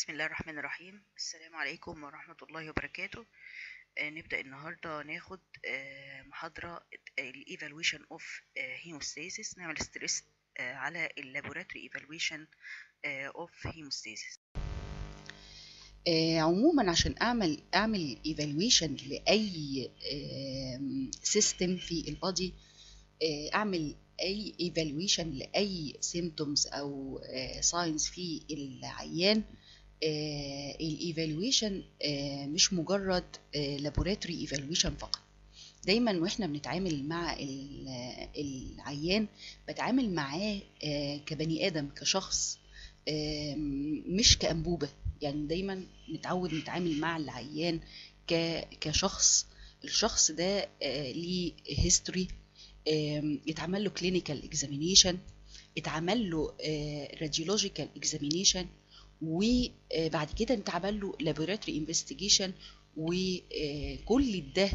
بسم الله الرحمن الرحيم السلام عليكم ورحمة الله وبركاته آه، نبدأ النهاردة ناخد آه، محاضرة ال Evaluation of آه، Hemostasis نعمل ستريس على ال Laboratory Evaluation آه، of Hemostasis آه، عموما عشان اعمل اعمل ايفالويشن لاي سيستم في البادي آه، اعمل اي ايفالويشن لاي سيمتومز او ساينز في العيان الايفالويشن مش مجرد لابوراتوري ايفالويشن فقط دايما واحنا بنتعامل مع ال- العيان بتعامل معاه آه، كبني ادم كشخص آم، مش كأنبوبة يعني دايما نتعود نتعامل مع العيان ك- كشخص الشخص ده آه، ليه هيستوري يتعمل له كلينيكال اكزامينيشن اتعمل له راديولوجيكال اكزامينيشن وبعد كده اتعمل له لابوراتوري انفستيجيشن وكل ده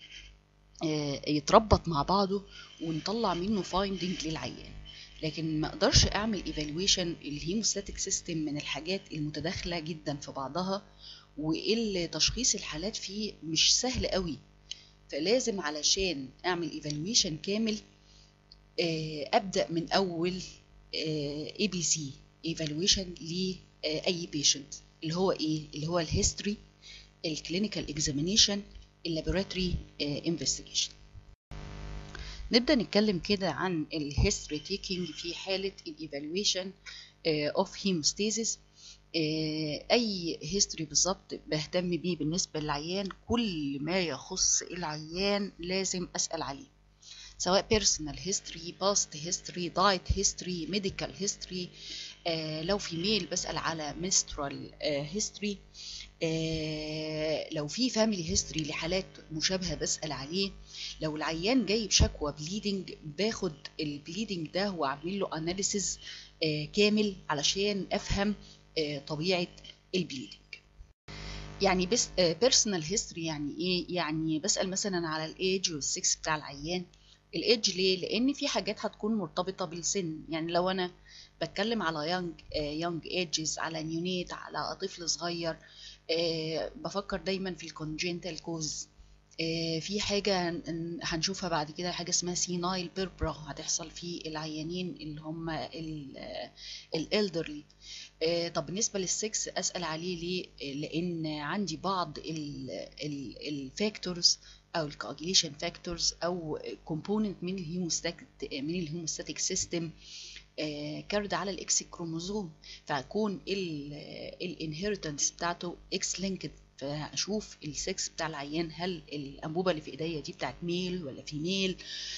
آه، يتربط مع بعضه ونطلع منه فايندنج للعيان لكن ما اقدرش اعمل ايفالويشن الهيموستاتيك سيستم من الحاجات المتداخله جدا في بعضها واللي تشخيص الحالات فيه مش سهل قوي فلازم علشان اعمل ايفالويشن كامل آه، ابدا من اول اي بي سي ايفالويشن لاي بيشنت اللي هو ايه اللي هو الهيستوري الكلينيكال اكزامينيشن اللابوراتوري انفستيجيشن نبدا نتكلم كده عن الهيستوري تيكينج في حاله الايفالويشن اوف هيموستاسيس اي هيستوري بالظبط بهتم بيه بالنسبه للعيان كل ما يخص العيان لازم اسال عليه سواء personal history past history diet history medical history آه لو في ميل بسأل على menstrual آه history آه لو في family history لحالات مشابهة بسأل عليه لو العيان جاي بشكوى bleeding باخد البليدنج ده واعمل له analysis آه كامل علشان افهم آه طبيعة البليدنج يعني بس بيرسونال هيستوري يعني ايه يعني بسال مثلا على الايدج والسكس بتاع العيان الايدج ليه لان في حاجات هتكون مرتبطه بالسن يعني لو انا بتكلم على يونج يونج ايدجز على نيونيت على طفل صغير آه، بفكر دايما في الكونجنتال كوز في حاجة هن- هنشوفها بعد كده حاجة اسمها سينايل بيربرا هتحصل في العيانين اللي هم الالدرلي طب بالنسبة للسكس أسأل عليه ليه آه، لأن عندي بعض الفاكتورز او الكواجيليشن فاكتورز او كومبوننت من الهيموستاتيك من الهيموستاتيك سيستم كارد على الاكس كروموزوم فهكون الانهيرتنس بتاعته اكس لينكد فاشوف السكس بتاع العيان هل الانبوبه اللي في ايديا دي بتاعت ميل ولا فيميل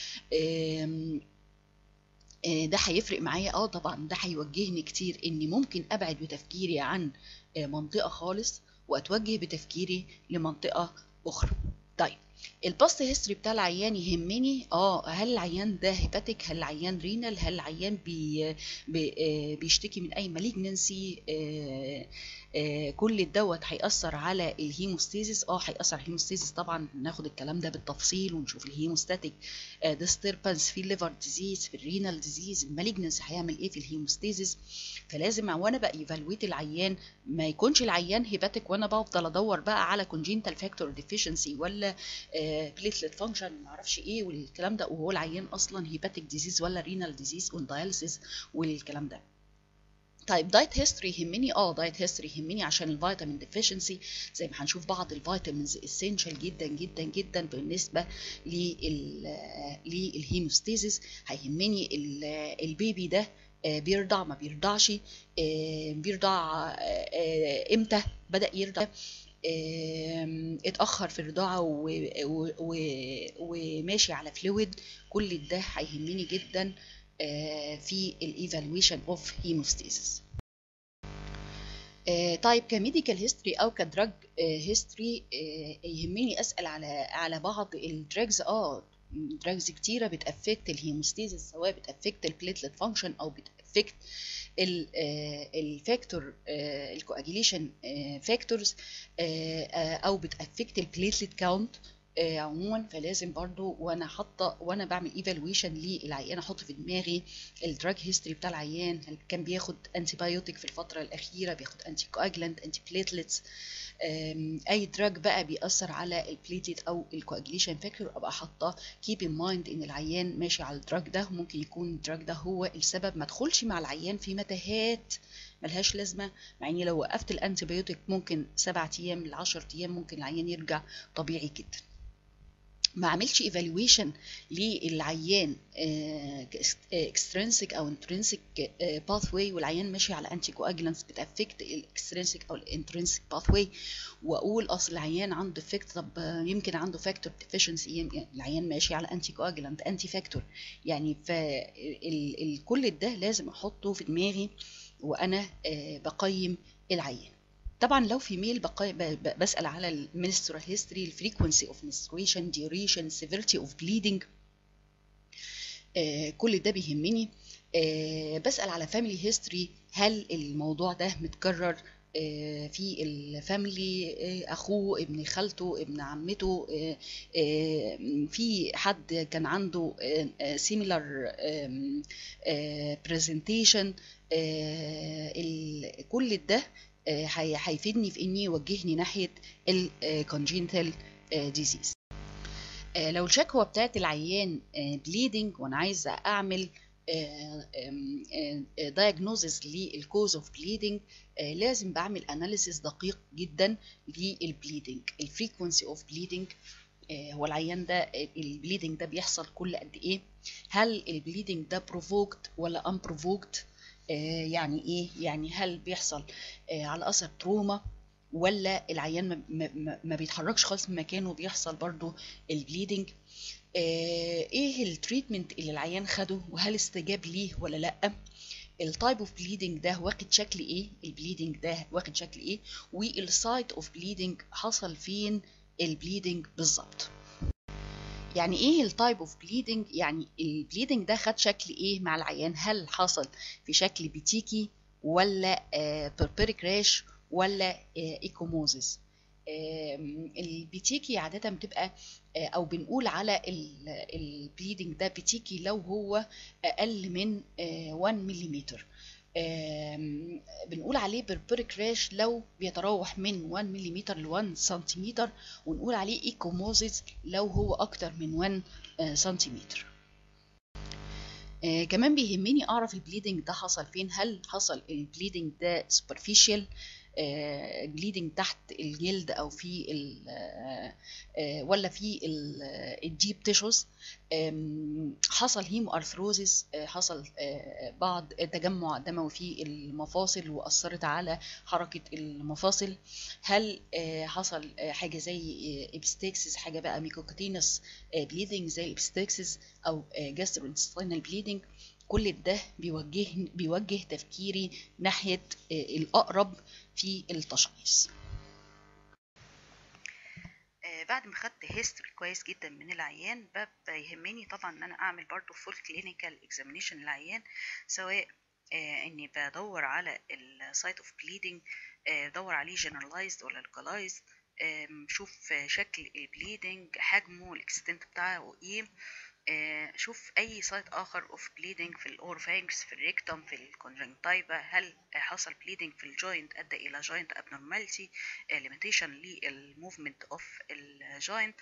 ده هيفرق معايا اه طبعا ده هيوجهني كتير اني ممكن ابعد بتفكيري عن آه، منطقه خالص واتوجه بتفكيري لمنطقه اخرى طيب الباست هيستوري بتاع العيان يهمني اه هل العيان ده هيباتيك هل العيان رينال هل العيان بي بي آه، بيشتكي من اي مالجنسي كل الدوت هيأثر على الهيموستاسيس اه هيأثر على الهيموستاسيس طبعا ناخد الكلام ده بالتفصيل ونشوف الهيموستاتيك ديستربنس في الليفر ديزيز في الرينال ديزيز المالجنس هيعمل ايه في الهيموستاسيس فلازم وانا بقى ايفالويت العيان ما يكونش العيان هيباتيك وانا بفضل ادور بقى على كونجينتال فاكتور ديفيشنسي ولا بليتلت فانكشن ما اعرفش ايه والكلام ده وهو العيان اصلا هيباتيك ديزيز ولا رينال ديزيز اون داياليسيس والكلام ده طيب دايت هيستوري يهمني اه دايت هيستوري يهمني عشان الفيتامين ديفيشنسي زي ما هنشوف بعض الفيتامينز اسينشال جدا جدا جدا بالنسبه لل للهيموستاسيس هيهمني ال- البيبي ده آه، بيرضع ما بيرضعش آه، بيرضع آه، آه، امتى بدأ يرضع آم، اتأخر في الرضاعة و- و- و- وماشي على فلويد كل ده هيهمني جدا آه، في الايفالويشن اوف هيموستاسيس طيب كميديكال هيستوري او كدراج هيستوري يهمني اسال على على بعض الدراجز اه دراجز كتيره بتافكت الهيموستاسيس سواء بتافكت البليتلت فانكشن او بتافكت الفاكتور الكواجيليشن فاكتورز او بتافكت البليتلت كاونت آه، عموما فلازم برضو وانا حاطه وانا بعمل ايفالويشن للعيان احط في دماغي الدراج هيستوري بتاع العيان هل كان بياخد انتي بايوتيك في الفتره الاخيره بياخد انتي كواجلانت انتي بليتلتس اي دراج بقى بيأثر على البليتلت او الكواجليشن فاكتور ابقى حاطه كيب ان مايند ان العيان ماشي على الدراج ده ممكن يكون الدراج ده هو السبب ما ادخلش مع العيان في متاهات ملهاش لازمه مع اني لو وقفت الانتي بايوتيك ممكن سبعة ايام ل 10 ايام ممكن العيان يرجع طبيعي جدا ما عملش ايفالويشن للعيان اكسترنسك او انترنسك باث واي والعيان ماشي على انتي كواجلانس بتافكت الاكسترنسك او الانترنسك باث واي واقول اصل العيان عنده افكت طب آه، يمكن عنده فاكتور ديفيشنسي يعني العيان ماشي على انتي كواجلانت انتي فاكتور يعني فكل ده لازم احطه في دماغي وانا آه، بقيم العيان طبعا لو في ميل بقى ب- بسأل على المنسترال هيستوري الفريكونسي اوف menstruation duration severity of bleeding آه، كل ده بيهمني آه، بسأل على فاميلي هيستوري هل الموضوع ده متكرر آه، في الفاميلي آه، اخوه ابن خالته ابن عمته آه، آه، في حد كان عنده سيميلر برزنتيشن كل ده آه، هي- هيفيدني في اني يوجهني ناحيه الكونجينيتال ديزيز لو الشكوى بتاعت العيان بليدنج وانا عايزه اعمل دايجنوزس للكوز اوف بليدنج لازم بعمل اناليسيس دقيق جدا للبليدنج الفريكونسي اوف بليدنج هو العيان ده البليدنج ده بيحصل كل قد ايه هل البليدنج ده بروفوكت ولا ان بروفوكت يعني ايه يعني هل بيحصل آه، على اثر تروما ولا العيان ما- ما, ما, ما بيتحركش خالص من مكانه وبيحصل برضو البليدنج آه، ايه التريتمنت اللي العيان خده وهل استجاب ليه ولا لا التايب اوف بليدنج ده واخد شكل ايه البليدنج ده واخد شكل ايه والسايت اوف بليدنج حصل فين البليدنج بالظبط يعني ايه التايب اوف بليدنج يعني البليدنج ده خد شكل ايه مع العيان هل حصل في شكل بيتيكي ولا بيربيريك راش ولا ايكوموزيس البيتيكي عادة بتبقى آه، أو بنقول على البليدنج ده بيتيكي لو هو أقل من آه، 1 ملم بنقول عليه بيربيريك راش لو بيتراوح من 1 ملم ل 1 سنتيمتر ونقول عليه ايكوموزيس لو هو أكتر من 1 آه، سنتيمتر آه كمان بيهمني اعرف البليدنج ده حصل فين هل حصل البليدنج ده سوبرفيشال بليدنج تحت الجلد او في ال آه، آه، ولا في الديب تيشوز حصل هيمو ارثروزيس حصل آه، بعض تجمع دموي في المفاصل واثرت على حركه المفاصل هل آه، حصل آه، حاجه زي ابستكسس حاجه بقى ميكوكوتينس بليدنج زي الابستكسس او جاستروانتستينال بليدنج كل ده بيوجه بيوجه تفكيري ناحيه آه، الاقرب في التشخيص آه، بعد ما خدت هيستوري كويس جدا من العيان ببقى يهمني طبعا ان انا اعمل برضو فول كلينيكال اكزامينيشن للعيان سواء آه، اني بدور على السايت اوف بليدنج بدور عليه جنرالايزد ولا لوكالايزد شوف آه، شكل البليدنج حجمه الاكستنت بتاعه ايه آه، شوف اي سايت اخر اوف بليدنج في الاورفانكس في الريكتوم في الكونجنكتيفا هل آه، حصل بليدنج في الجوينت ادى الى جوينت abnormality ليميتيشن للموفمنت اوف الجوينت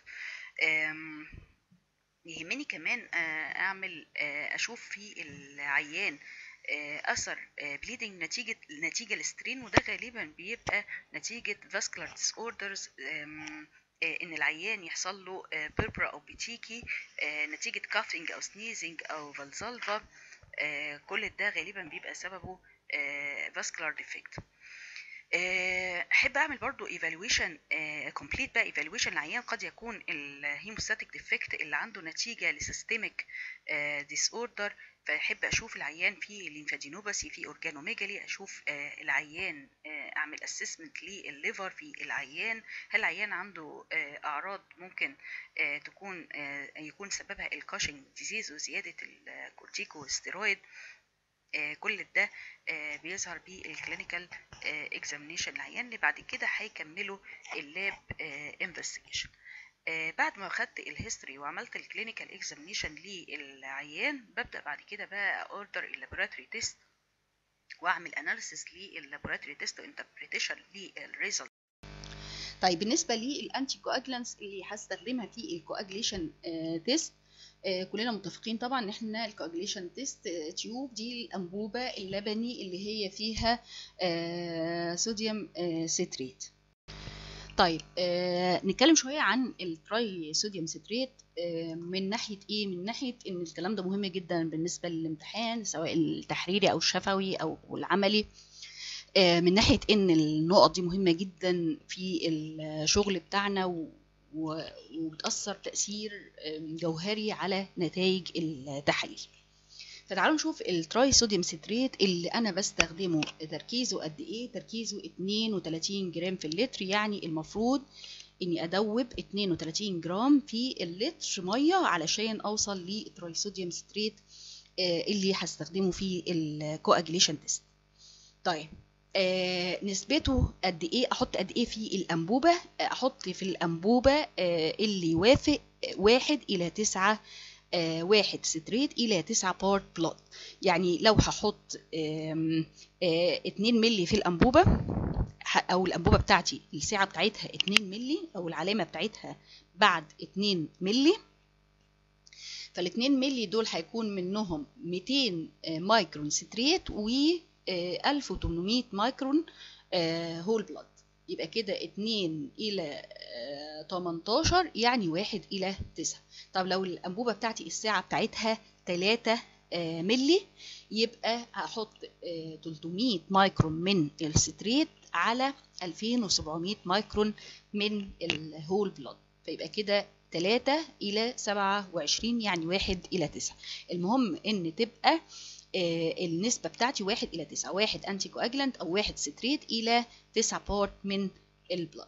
يهمني كمان آه، اعمل آه، اشوف في العيان آه، اثر بليدنج نتيجه نتيجه للسترين وده غالبا بيبقى نتيجه vascular disorders آم، آه، ان العيان يحصل له بيربرا او بيتيكي آه، نتيجه كافينج او سنيزنج او فالزالفا آه، كل ده غالبا بيبقى سببه vascular defect آه، احب اعمل برضو ايفالويشن كومبليت بقى ايفالويشن العيان قد يكون الهيموستاتيك ديفكت اللي عنده نتيجه لسيستميك ديس اوردر فاحب اشوف العيان في ليمفادينوباثي في اورجانوميجالي اشوف آه، العيان آه، اعمل اسسمنت للليفر في العيان هل العيان عنده آه، اعراض ممكن آه، تكون آه، يكون سببها الكاشنج ديزيز وزياده الكورتيكوستيرويد آه، كل ده آه، بيظهر بالكلينيكال اكزامينيشن العيان اللي بعد كده هيكملوا اللاب انفستيجيشن آه بعد ما خدت الهيستوري وعملت الكلينيكال اكزامينيشن للعيان ببدا بعد كده بقى اوردر اللابوراتوري تيست واعمل اناليسيس لللابوراتوري تيست وانتربريتيشن للريزلت طيب بالنسبه للانتي كواجلانس اللي هستخدمها في الكواجليشن تيست كلنا متفقين طبعا ان احنا الكواجليشن تيست تيوب دي الانبوبه اللبني اللي هي فيها صوديوم ستريت طيب آه نتكلم شويه عن التراي صوديوم ستريت آه من ناحيه ايه من ناحيه ان الكلام ده مهم جدا بالنسبه للامتحان سواء التحريري او الشفوي او العملي آه من ناحيه ان النقط دي مهمه جدا في الشغل بتاعنا و وبتأثر تأثير جوهري على نتائج التحاليل فتعالوا نشوف التراي صوديوم ستريت اللي انا بستخدمه تركيزه قد ايه تركيزه 32 جرام في اللتر يعني المفروض اني ادوب 32 جرام في اللتر ميه علشان اوصل للتراي صوديوم ستريت اللي هستخدمه في الكواجليشن تيست طيب آه نسبته قد ايه احط قد ايه في الانبوبه احط في الانبوبه آه اللي يوافق واحد الى تسعة آه واحد ستريت الى تسعة بارت بلوت يعني لو هحط اتنين ملي في الانبوبه او الانبوبه بتاعتي السعه بتاعتها اتنين ملي او العلامه بتاعتها بعد اتنين ملي فالاتنين ملي دول هيكون منهم 200 مايكرون ستريت و 1800 مايكرون هول بلاد يبقى كده 2 الى 18 يعني 1 الى 9 طب لو الانبوبه بتاعتي الساعه بتاعتها 3 ملي يبقى هحط 300 مايكرون من الستريت على 2700 مايكرون من الهول بلاد فيبقى كده 3 الى 27 يعني 1 الى 9 المهم ان تبقى النسبة بتاعتي واحد إلى تسعة واحد أنتي كواجلانت أو واحد ستريت إلى تسعة بارت من البلاد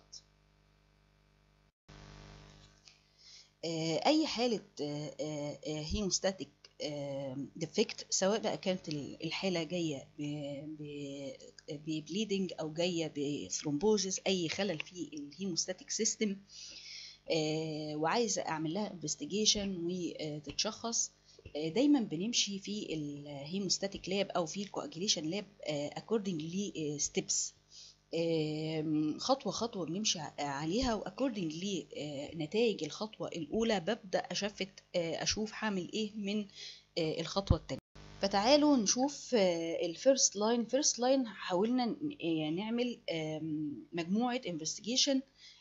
أي حالة هيموستاتيك ديفكت سواء بقى كانت الحالة جاية ببليدنج أو جاية بثرومبوزيس أي خلل في الهيموستاتيك سيستم وعايزة أعمل لها انفستيجيشن وتتشخص دايما بنمشي في الهيموستاتيك لاب او في الكواجيليشن لاب اكوردنج لستبس خطوه خطوه بنمشي عليها واكوردنج لنتائج الخطوه الاولى ببدا اشفت اشوف هعمل ايه من الخطوه الثانيه فتعالوا نشوف الفيرست لاين فيرست لاين حاولنا نعمل مجموعه انفستيجيشن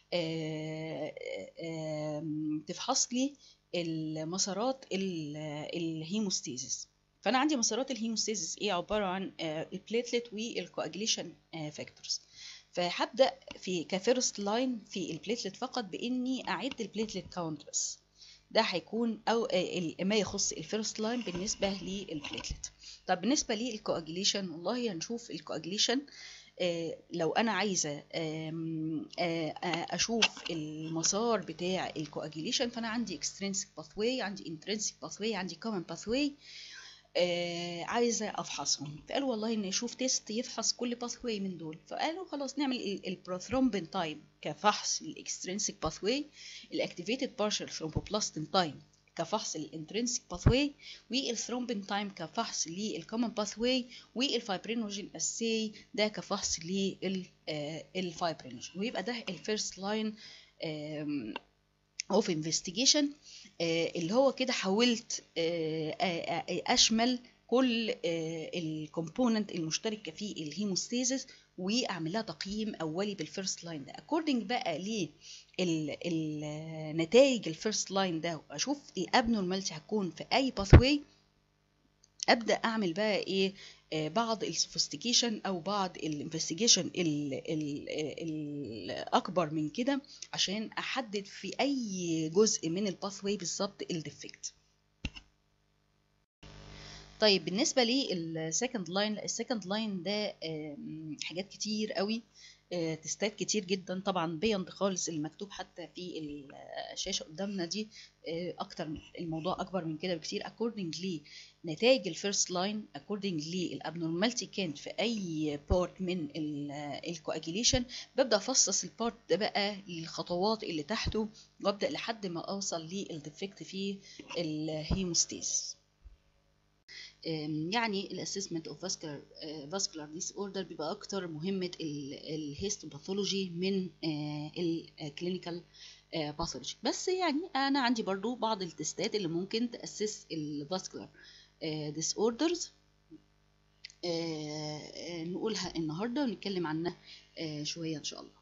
تفحص لي المسارات الهيموستيزيس فانا عندي مسارات الهيموستيزيس ايه عباره عن البليتلت والكواجليشن فاكتورز فهبدا في كفيرست لاين في البليتلت فقط باني اعد البليتلت كاونت بس ده هيكون او ما يخص الفيرست لاين بالنسبه للبليتلت طب بالنسبه للكواجليشن والله هنشوف الكواجليشن آه لو انا عايزه آه آه اشوف المسار بتاع الكواجيليشن فانا عندي اكسترينسيك باثواي عندي انترنسيك باثواي عندي كومن باثواي عايزه افحصهم فقالوا والله ان يشوف تيست يفحص كل باثواي من دول فقالوا خلاص نعمل البروثرومبين تايم كفحص الاكسترينسيك باثواي الاكتيفيتد بارشال ثرومبوبلاستين تايم كفحص الانترنسيك باثواي والثرومبين تايم كفحص للكومن باثواي والفايبرينوجين اسي ده كفحص للفايبرينوجين ويبقى ده الفيرست لاين اوف انفستيجيشن اللي هو كده حاولت اشمل كل الكومبوننت المشتركه في الهيموستاسيس واعمل لها تقييم اولي بالفيرست لاين ده اكوردنج بقى ل النتائج الفيرست لاين ده واشوف الابنورمالتي هتكون في اي باثواي ابدا اعمل بقى ايه آه بعض السوفيستيكيشن او بعض الانفستيجيشن الاكبر من كده عشان احدد في اي جزء من الباثواي بالظبط الديفكت طيب بالنسبه للسكند لاين السكند لاين ده حاجات كتير قوي آه، تستات كتير جدا طبعا بيند خالص المكتوب حتى في الشاشه قدامنا دي آه، اكتر من- الموضوع اكبر من كده بكتير according نتائج الفيرست لاين according الابنورماليتي كانت في اي بارت من الكواجيليشن ببدا افصص البارت ده بقى للخطوات اللي تحته وابدا لحد ما اوصل للديفكت في الهيموستاسيس أم، يعني الاسسمنت اوف فاسكولار فاسكولار ديس اوردر بيبقى اكتر مهمه الهيستوباثولوجي من الكلينيكال باثولوجي بس يعني انا عندي برضو بعض التستات اللي ممكن تاسس الفاسكولار ديس اوردرز نقولها النهارده ونتكلم عنها آه، شويه ان شاء الله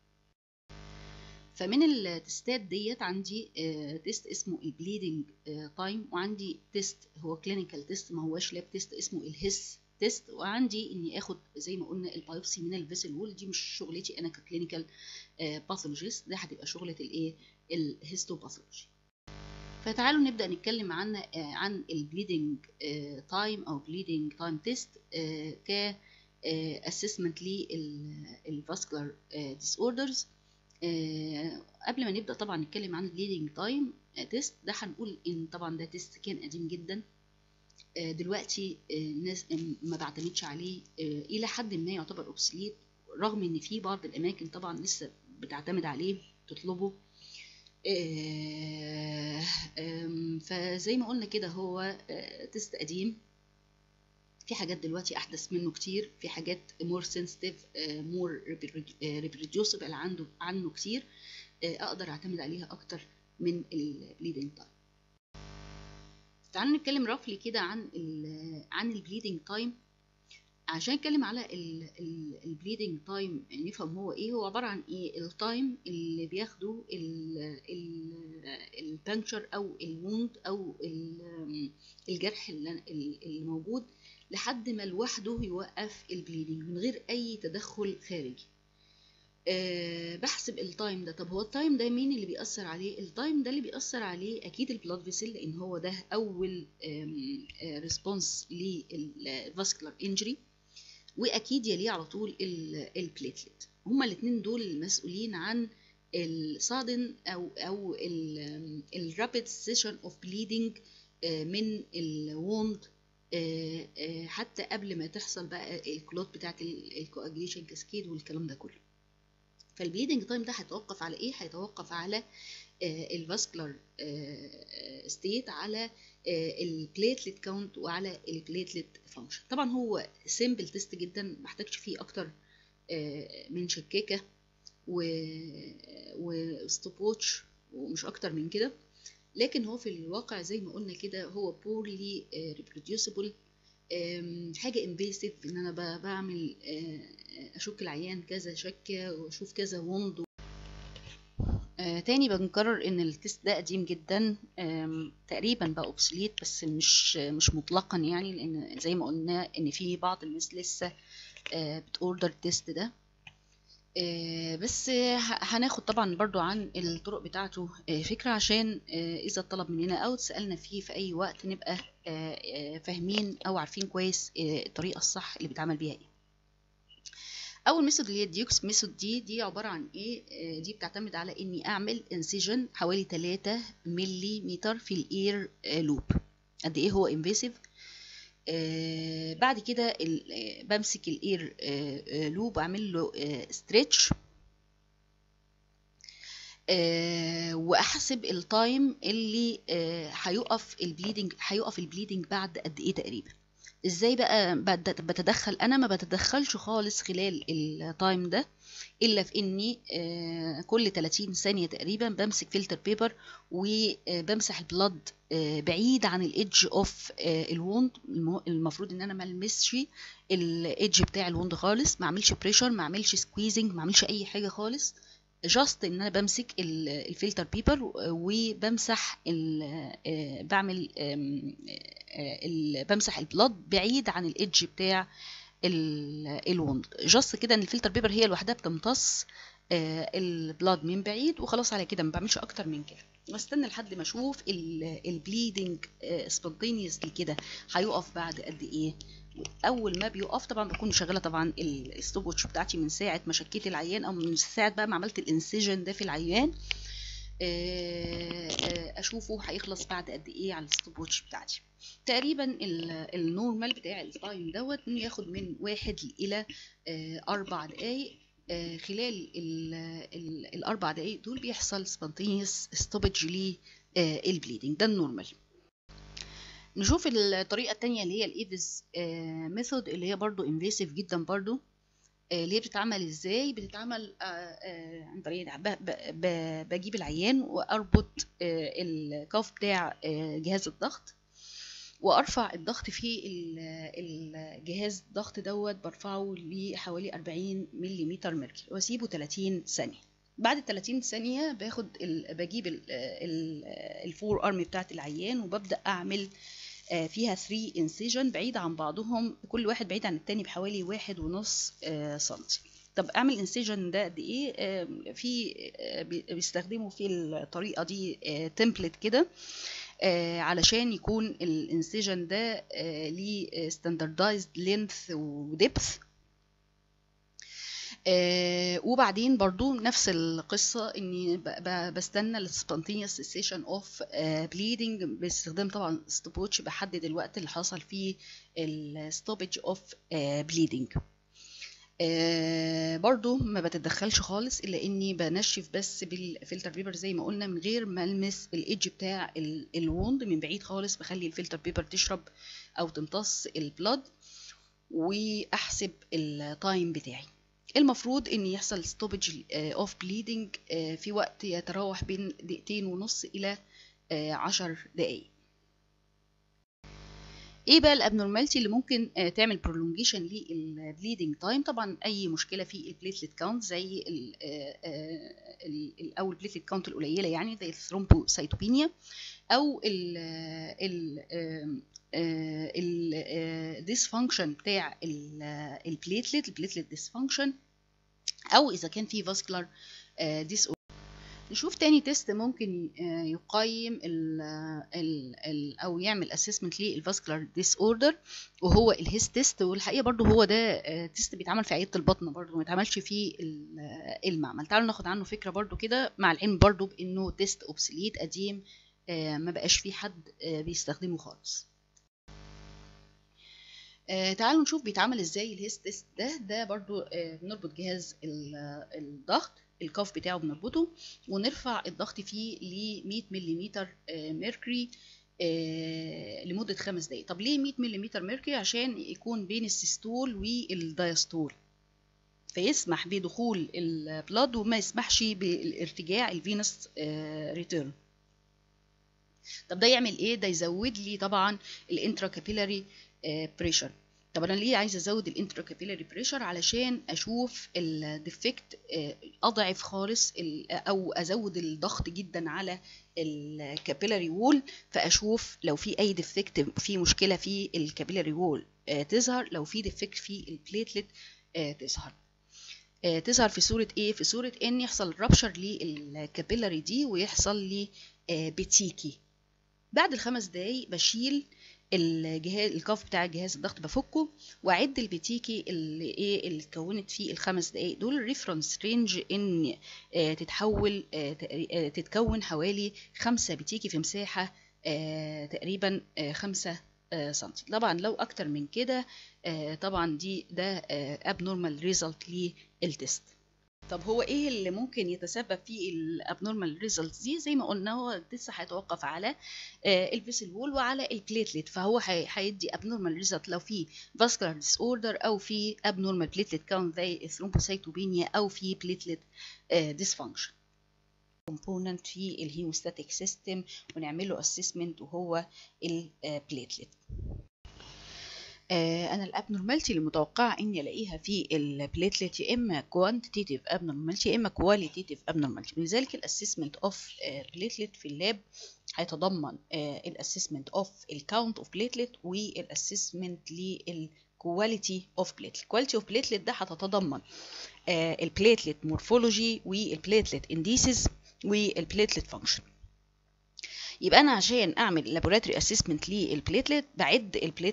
فمن التستات ديت عندي آه، تيست اسمه البليدنج تايم وعندي تيست هو كلينيكال تيست ما هوش لاب تيست اسمه الهيس تيست وعندي اني اخد زي ما قلنا البايوبسي من الفيسل وول دي مش شغلتي انا ككلينيكال باثولوجيست ده هتبقى شغله الايه الهيستوباثولوجي فتعالوا نبدا نتكلم عن آه، عن البليدنج تايم او بليدنج تايم تيست ك اسسمنت للفاسكولار ديس اوردرز قبل ما نبدا طبعا نتكلم عن البليدنج تايم تيست ده هنقول ان طبعا ده تيست كان قديم جدا آه، دلوقتي آه، الناس ما بعتمدش عليه آه، الى حد ما يعتبر اوبسليت رغم ان في بعض الاماكن طبعا لسه بتعتمد عليه تطلبه آه، آم، فزي ما قلنا كده هو آه، تيست قديم في حاجات دلوقتي احدث منه كتير في حاجات مور سنسيتيف مور ريبروديوسبل عنده عنه كتير آه، اقدر اعتمد عليها اكتر من البليدنج تايم تعالوا نتكلم رفلي كده عن ال عن البليدنج تايم عشان نتكلم على البليدنج تايم نفهم هو ايه هو عباره عن ايه التايم اللي بياخده البانكشر او الوند او ال- الجرح اللي اللي موجود لحد ما لوحده يوقف البليدنج من غير اي تدخل خارجي أه بحسب التايم ده طب هو التايم ده مين اللي بيأثر عليه التايم ده اللي بيأثر عليه اكيد البلاد فيسل لان هو ده اول ريسبونس للفاسكولار انجري واكيد يليه على طول البليتلت هما الاثنين دول المسؤولين عن الصادن او او الرابid سيشن اوف بليدنج من الوند حتى قبل ما تحصل بقى الكلوت بتاعت الكواجليشن كاسكيد والكلام ده كله فالبليدنج تايم ده هيتوقف على ايه هيتوقف على الفاسكولار ستيت على البليتلت كاونت وعلى البليتلت فانكشن طبعا هو سيمبل تيست جدا ما محتاجش فيه اكتر آه، من شكاكه وستوب واتش ومش اكتر من كده لكن هو في الواقع زي ما قلنا كده هو بورلي ريبروديوسبل حاجه انفيسيف ان انا ب- بعمل آه، اشك العيان كذا شكه واشوف كذا وند آه تاني بنكرر ان التست ده قديم جدا آم، تقريبا بقى اوبسليت بس مش مش مطلقا يعني لان زي ما قلنا ان في بعض الناس لسه آه بتوردر التست ده آه بس آه، ه- هناخد طبعا برضو عن الطرق بتاعته آه فكرة عشان آه اذا طلب مننا او اتسألنا فيه في اي وقت نبقى آه آه فاهمين او عارفين كويس آه الطريقة الصح اللي بيتعمل بيها ايه اول ميثود اللي هي الديوكس ميثود دي دي عباره عن ايه آه، دي بتعتمد على اني اعمل انسيجن حوالي 3 ملي في الاير لوب قد ايه هو انفيسيف آه بعد كده ال- آه، بمسك الاير لوب واعمل له ستريتش آه واحسب التايم اللي آه، هيقف البليدنج هيقف البليدنج بعد قد ايه تقريبا ازاي بقى بت- بتدخل انا ما بتدخلش خالص خلال التايم ده الا في اني آه، كل 30 ثانيه تقريبا بمسك فلتر بيبر وبمسح البلد آه، بعيد عن الايدج اوف الوند المفروض ان انا ما المسش الايدج بتاع الوند خالص ما اعملش بريشر ما اعملش سكويزنج ما اعملش اي حاجه خالص جاست ان انا بمسك ال- الفلتر بيبر وبمسح ال- آه، بعمل آم، آه، ال- بمسح البلاد بعيد عن الايدج بتاع ال- الوند جاست كده ان الفلتر بيبر هي لوحدها بتمتص آه، البلاد من بعيد وخلاص على كده ما بعملش اكتر من كده واستنى لحد ما اشوف البليدنج سبونتينيوسلي كده هيقف بعد قد ايه اول ما بيقف طبعا بكون شغاله طبعا الستوب واتش بتاعتي من ساعه ما شكيت العيان او من ساعه بقى ما عملت الانسيجن ده في العيان اشوفه هيخلص بعد قد ايه على الستوب واتش بتاعتي تقريبا النورمال بتاع التايم دوت انه ياخد من واحد الى اربع دقايق خلال ال ال الاربع دقايق دول بيحصل سبونتينيوس ستوبج للبليدنج ده النورمال نشوف الطريقه التانية اللي هي الايفز ميثود اللي هي برضو انفيسيف جدا برضو اللي هي بتتعمل ازاي بتتعمل عن طريق بجيب العيان واربط الكاف بتاع جهاز الضغط وارفع الضغط في الجهاز الضغط دوت برفعه لحوالي 40 ملم ميركوري واسيبه 30 ثانيه بعد 30 ثانيه باخد بجيب الفور ارم بتاعت العيان وببدا اعمل فيها 3 انسيجن بعيد عن بعضهم كل واحد بعيد عن التاني بحوالي واحد ونص سنتي طب اعمل انسيجن ده قد ايه في بيستخدموا في الطريقه دي تمبلت كده علشان يكون الانسيجن ده ليه ستاندردايزد لينث وديبث آه وبعدين برضو نفس القصة اني بستنى السبونتينيوس سيشن اوف بليدنج باستخدام طبعا ستوب ووتش بحدد الوقت اللي حصل فيه الستوبج اوف بليدنج آه برضو ما بتدخلش خالص الا اني بنشف بس بالفلتر بيبر زي ما قلنا من غير ما المس الايدج بتاع الوند من بعيد خالص بخلي الفلتر بيبر تشرب او تمتص البلد واحسب التايم بتاعي المفروض ان يحصل ستوبج اوف بليدنج في وقت يتراوح بين دقيقتين ونص الى عشر دقايق ايه بقى الابنورماليتي اللي ممكن تعمل برولونجيشن للبليدنج تايم طبعا اي مشكله في البليتلت كاونت زي ال او البليتلت كاونت القليله يعني زي الثرومبوسايتوبينيا او ال ال الديسفانكشن بتاع البليتلت البليتلت ديسفانكشن او اذا كان في فاسكولار ديس نشوف تاني تيست ممكن يقيم ال ال ال او يعمل اسسمنت للفاسكولار ديس اوردر وهو الهيس تيست والحقيقه برضو هو ده تيست بيتعمل في عياده البطن برضو ما يتعملش في المعمل تعالوا ناخد عنه فكره برضو كده مع العلم برضو بانه تيست اوبسليت قديم ما بقاش في حد بيستخدمه خالص آه تعالوا نشوف بيتعمل ازاي الهيس تيست ده ده برضو آه بنربط جهاز الضغط الكاف بتاعه بنربطه ونرفع الضغط فيه ل 100 ملم آه ميركوري آه لمدة خمس دقايق طب ليه 100 ملم ميركوري عشان يكون بين السيستول والدايستول فيسمح بدخول البلاد وما يسمحش بالارتجاع الفينس آه ريتيرن طب ده يعمل ايه ده يزود لي طبعا الانترا كابيلاري بريشر طب انا ليه عايزه ازود الانترا كابيلاري بريشر علشان اشوف الديفكت اضعف خالص او ازود الضغط جدا على الكابيلاري وول فاشوف لو في اي ديفكت في مشكله في الكابيلاري وول تظهر لو في ديفكت في البليتلت تظهر تظهر في صورة ايه؟ في صورة ان يحصل رابشر للكابيلاري دي ويحصل لي بتيكي بعد الخمس دقايق بشيل الجهاز الكاف بتاع جهاز الضغط بفكه واعد البتيكي اللي ايه اللي اتكونت فيه الخمس دقايق دول الريفرنس رينج ان آه تتحول آه تتكون حوالي خمسة بتيكي في مساحة آه تقريبا خمسة سنتي طبعا لو اكتر من كده طبعا دي ده abnormal result للتست طب هو ايه اللي ممكن يتسبب في الابنورمال ريزلتس دي زي ما قلنا هو لسه هيتوقف على الفيسل وول وعلى البليتلت فهو هيدي ابنورمال ريزلت لو في فاسكولار ديس اوردر او في ابنورمال بليتلت كاونت زي الثرومبوسايتوبينيا او في بليتلت ديسفانكشن كومبوننت في الهيموستاتيك سيستم ونعمل له اسسمنت وهو البليتلت آه انا الابنورمالتي اللي متوقعه اني الاقيها في البليتلت يا اما كوانتيتيف ابنورمالتي يا اما كواليتيف ابنورمالتي لذلك الاسسمنت اوف بليتلت في اللاب هيتضمن الاسسمنت اوف الكاونت اوف بليتلت والاسسمنت للكواليتي اوف بليتلت كواليتي اوف بليتلت ده هتتضمن البليتلت مورفولوجي والبليتلت انديسز والبليتلت فانكشن يبقى انا عشان اعمل لابوراتوري اسسمنت للبليتلت بعد البليتلت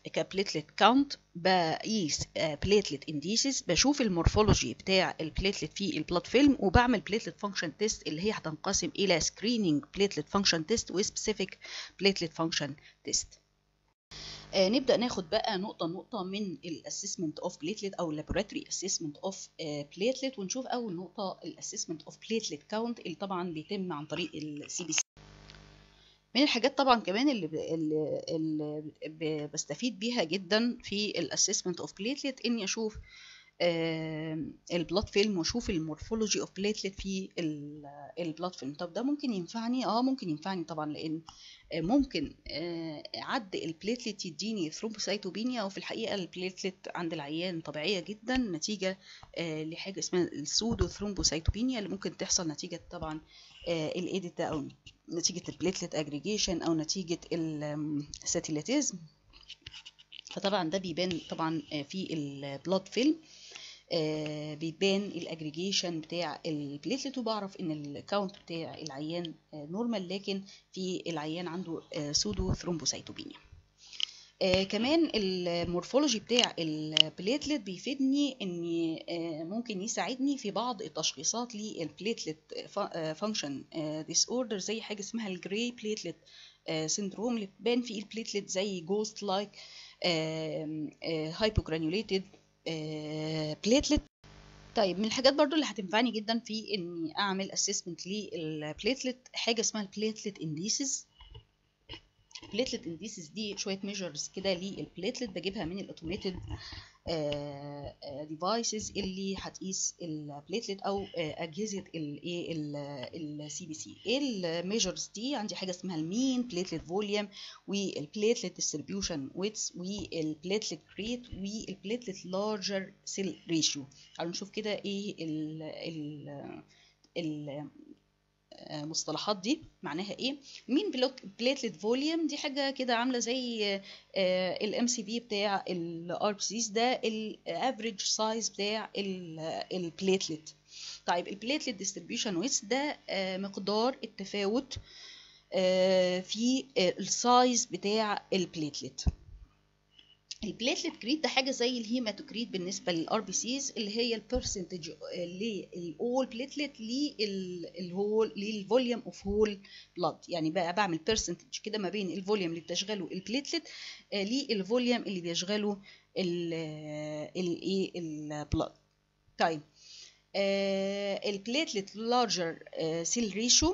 كبليتلت كاونت بقيس بليتلت انديسيس بشوف المورفولوجي بتاع البليتلت في البلاد فيلم وبعمل بليتلت فانكشن تيست اللي هي هتنقسم الى سكريننج بليتلت فانكشن تيست وسبيسيفيك بليتلت فانكشن تيست آه نبدا ناخد بقى نقطه نقطه من الاسسمنت اوف بليتلت او اللابوراتوري اسسمنت اوف بليتلت ونشوف اول نقطه الاسسمنت اوف بليتلت كاونت اللي طبعا بيتم عن طريق السي بي سي من الحاجات طبعا كمان اللي, ب... اللي, اللي ب... بستفيد بيها جدا في الاسسمنت اوف بليتلت اني اشوف آه البلاد فيلم واشوف المورفولوجي اوف بليتلت في البلاد فيلم طب ده ممكن ينفعني اه ممكن ينفعني طبعا لان آه ممكن آه عد البليتلت يديني ثرومبوسايتوبينيا وفي الحقيقه البليتلت عند العيان طبيعيه جدا نتيجه لحاجه اسمها السودو ثرومبوسايتوبينيا اللي ممكن تحصل نتيجه طبعا الايديتا او نتيجه البليتلت اجريجيشن او نتيجه الساتيلاتيزم فطبعا ده بيبان طبعا في البلاد فيلم آه بيبان الاجريجيشن بتاع البليتلت وبعرف ان الكاونت بتاع العيان آه نورمال لكن في العيان عنده آه سودو ثرومبوسايتوبينيا آه كمان المورفولوجي بتاع البليتلت بيفيدني ان آه ممكن يساعدني في بعض التشخيصات للبليتلت فانكشن ديس اوردر زي حاجه اسمها الجراي بليتلت سيندروم اللي بتبان في البليتلت زي جوست لايك هايبوجرانيوليتد بليتلت طيب من الحاجات برضو اللي هتنفعني جدا في اني اعمل اسسمنت للبليتلت حاجه اسمها البليتلت انديسز البليتلت انديسز دي شويه ميجرز كده للبليتلت بجيبها من الاوتوميتد ديفايسز اللي هتقيس البليتلت او اجهزه الايه السي بي سي ايه الميجرز دي عندي حاجه اسمها المين بليتلت فوليوم والبليتلت ديستريبيوشن ويتس والبليتلت ريت والبليتلت لارجر سيل ريشيو تعالوا نشوف كده ايه ال ال ال المصطلحات دي معناها ايه مين بليتلت فوليوم دي حاجه كده عامله زي الام سي في بتاع الار بي سيز ده الافريج سايز بتاع البليتلت طيب البليتلت ديستريبيوشن ويتس ده مقدار التفاوت في السايز بتاع البليتلت البليتلت كريت ده حاجه زي الهيماتوكريت بالنسبه للار بي سيز اللي هي البرسنتج للاول بليتلت للهول للفوليوم اوف هول بلاد يعني بقى بعمل برسنتج كده ما بين الفوليوم اللي بتشغله البليتلت للفوليوم اللي بيشغله الايه البلاد طيب البليتلت لارجر سيل ريشيو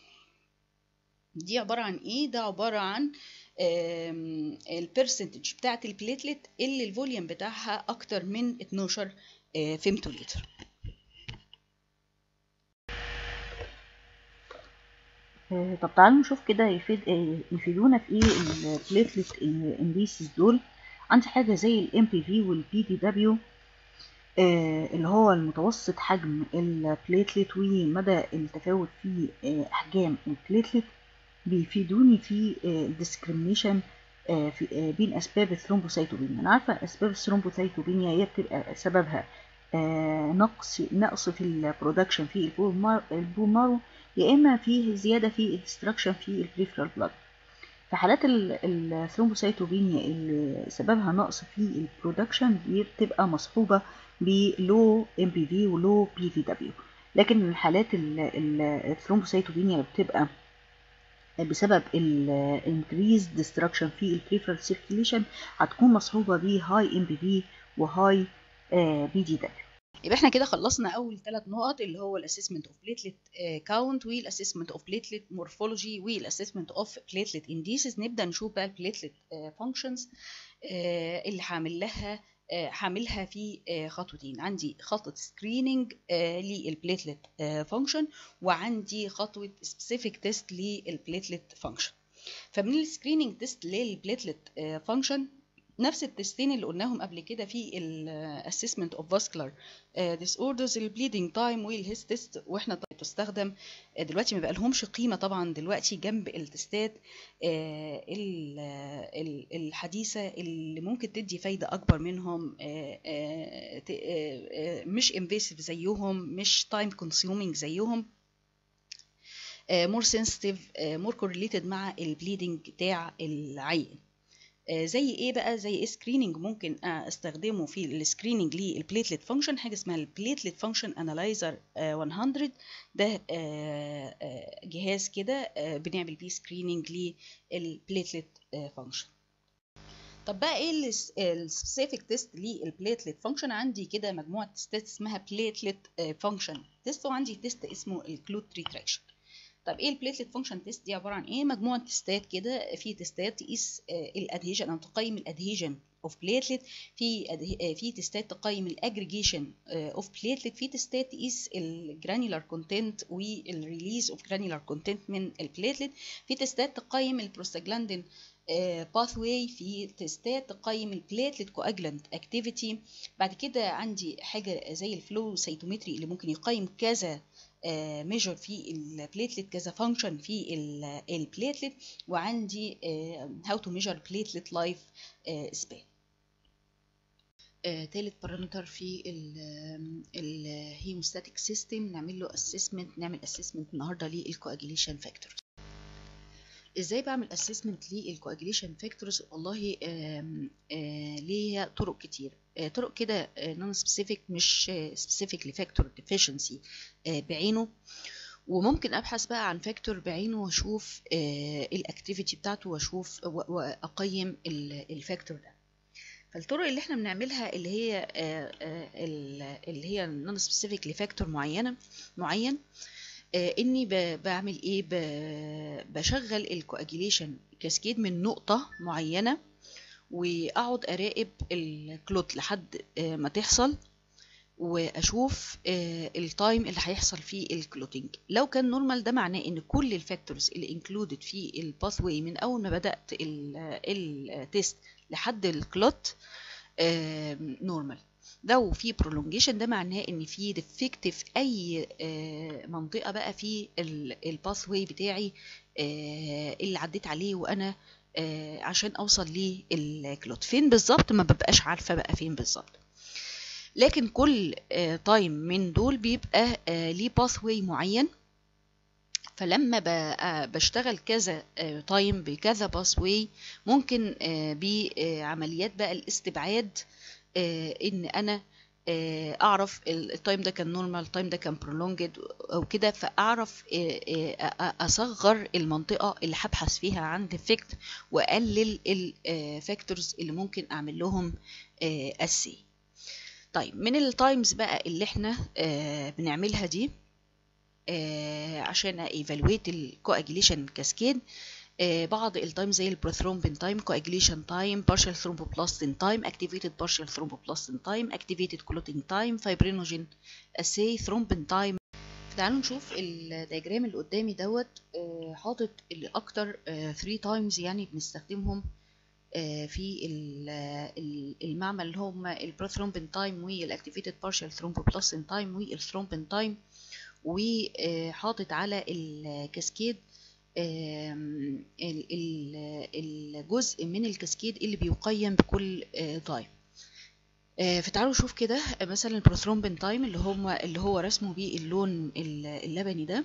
دي عباره عن ايه ده عباره عن البرسنتج بتاعت البليتلت اللي الفوليوم بتاعها اكتر من 12 فيمتوليتر طب تعالوا نشوف كده يفيد يفيدونا في ايه البليتلت انديسيس دول عندي حاجه زي الام بي في والبي دي دبليو اللي هو المتوسط حجم البليتلت ومدى التفاوت في احجام البليتلت بيفيدوني في الديسكريميشن في بين اسباب الثرومبوسايتوبينيا انا عارفه اسباب الثرومبوسايتوبينيا هي بتبقى سببها نقص نقص في البرودكشن في البون مارو يا اما في زياده في الدستركشن في البريفرال بلاد في حالات الثرومبوسايتوبينيا اللي سببها نقص في البرودكشن بتبقى مصحوبه بلو ام بي في ولو بي في دبليو لكن الحالات الثرومبوسايتوبينيا اللي بتبقى بسبب ال increased destruction في ال peripheral circulation هتكون مصحوبة ب high MPV و high BDW يبقى احنا كده خلصنا اول ثلاث نقط اللي هو الاسسمنت اوف بليتلت كاونت والاسسمنت اوف بليتلت مورفولوجي والاسسمنت اوف بليتلت انديسز نبدا نشوف بقى البليتلت فانكشنز اللي هعمل لها هعملها في خطوتين عندي خطوة سكريننج للبليتلت فانكشن وعندي خطوة سبيسيفيك تيست للبليتلت فانكشن فمن السكريننج تيست للبليتلت فانكشن نفس التستين اللي قلناهم قبل كده في الاسسمنت اوف فاسكولار ديس اوردرز البليدنج تايم والهيس تيست واحنا بتستخدم دلوقتي ما بقى لهمش قيمه طبعا دلوقتي جنب التستات الحديثه اللي ممكن تدي فايده اكبر منهم مش انفيسيف زيهم مش تايم كونسيومينج زيهم مور سنسيتيف مور كورليتد مع البليدنج بتاع العين آه، زي ايه بقى زي ايه سكريننج ممكن آه، استخدمه في السكريننج للبليتلت فانكشن حاجه اسمها البليتلت فانكشن انالايزر 100 ده آه، آه، جهاز كده آه، بنعمل بيه سكريننج للبليتلت فانكشن طب بقى ايه السبيسيفيك تيست للبليتلت فانكشن عندي كده مجموعه تيستات اسمها بليتلت فانكشن تيست وعندي تيست اسمه الكلوت ريتراكشن طب ايه البليتلت فانكشن تيست دي عباره عن ايه مجموعه تيستات كده في تيستات تقيس الادهيجن او تقيم الادهيجن اوف بليتلت في أده- آه، في تيستات تقيم الاجريجيشن اوف بليتلت في تيستات تقيس الجرانيولار كونتنت والريليز اوف جرانيولار كونتنت من البليتلت في تيستات تقيم البروستاجلاندين باثواي في تيستات تقيم البليتلت كواجلانت اكتيفيتي بعد كده عندي حاجه زي الفلو سيتومتري اللي ممكن يقيم كذا ميجر في البليتلت كذا فانكشن في البليتلت وعندي هاو تو ميجر بليتلت لايف سبان تالت بارامتر في الهيموستاتيك سيستم نعمل له اسسمنت نعمل اسسمنت النهارده للكواجيليشن فاكتورز ازاي بعمل اسسمنت للكواجيليشن فاكتورز والله آم، آه، ليها طرق كتير آه، طرق كده نون سبيسيفيك مش سبيسيفيك لفاكتور ديفيشنسي بعينه وممكن ابحث بقى عن فاكتور بعينه واشوف الاكتيفيتي بتاعته واشوف و- واقيم الفاكتور ده فالطرق اللي احنا بنعملها اللي هي آه، آه، ال- اللي هي نون سبيسيفيك لفاكتور معينه معين آه، اني ب- بعمل ايه ب- بشغل الكواجيليشن كاسكيد من نقطه معينه واقعد اراقب الكلوت لحد آه، ما تحصل واشوف آه، التايم اللي هيحصل فيه الكلوتينج لو كان نورمال ده معناه ان كل الفاكتورز اللي انكلودد في الباث واي من اول ما بدات التيست لحد الكلوت نورمال لو في prolongation ده معناه ان في ديفكت في اي آه، منطقه بقى في الباث واي بتاعي آه، اللي عديت عليه وانا آه، عشان اوصل للكلوت فين بالظبط ما ببقاش عارفه بقى فين بالظبط لكن كل تايم من دول بيبقى آه، ليه باث واي معين فلما ب- آه، بشتغل كذا تايم بكذا باث واي ممكن آه، بعمليات بقى الاستبعاد آه، ان انا آه، اعرف ال- التايم ده كان نورمال التايم ده كان برولونجد او كده فاعرف آه، آه، أ- اصغر المنطقه اللي هبحث فيها عن ديفكت واقلل الفاكتورز اللي ممكن اعمل لهم اسي طيب من التايمز بقى اللي احنا آه، بنعملها دي آه، عشان ايفالويت الكواجيليشن كاسكيد بعض التايم زي البروثرومبين تايم كواجيليشن تايم partial thromboplastin time activated partial thromboplastin time activated clotting time fibrinogen assay thrombin time تعالوا نشوف الدياجرام اللي قدامي دوت آه، حاطط الاكتر 3 تايمز يعني بنستخدمهم آه، في ال- ال- المعمل اللي هم البروثرومبين تايم والاكتيفيتد بارشال ثرومبوبلاستين تايم والثرومبين تايم وحاطط على الكاسكيد آم، ال- ال- الجزء من الكاسكيد اللي بيقيم بكل تايم فتعالوا نشوف كده آه، مثلا البروثرومبين تايم اللي هم اللي هو رسمه باللون ال- اللبني ده